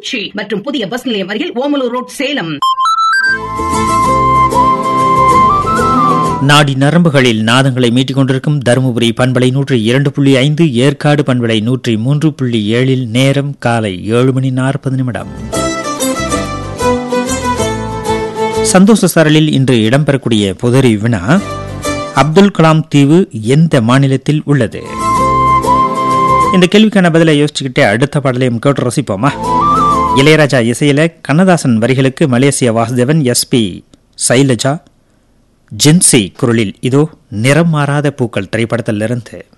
திருச்சி மற்றும் புதிய பஸ் நிலையம் அருகில் ஓமலூர் ரோட் சேலம் நாடி நரம்புகளில் நாதங்களை மீட்டிக் கொண்டிருக்கும் தருமபுரி பண்பலை நூற்றி இரண்டு புள்ளி ஐந்து ஏற்காடு பண்பலை நூற்றி மூன்று புள்ளி ஏழில் நேரம் காலை ஏழு மணி நாற்பது நிமிடம் சந்தோஷ சரலில் இன்று இடம்பெறக்கூடிய புதரி வினா அப்துல் கலாம் தீவு எந்த மாநிலத்தில் உள்ளது இந்த கேள்விக்கான பதிலை யோசிச்சுக்கிட்டே அடுத்த பாடலையும் கேட்டு ரசிப்போமா இளையராஜா இசையில கண்ணதாசன் வரிகளுக்கு மலேசிய வாசுதேவன் எஸ்பி சைலஜா ஜின்சி குரலில் இதோ நிறம் மாறாத பூக்கள் திரைப்படத்திலிருந்து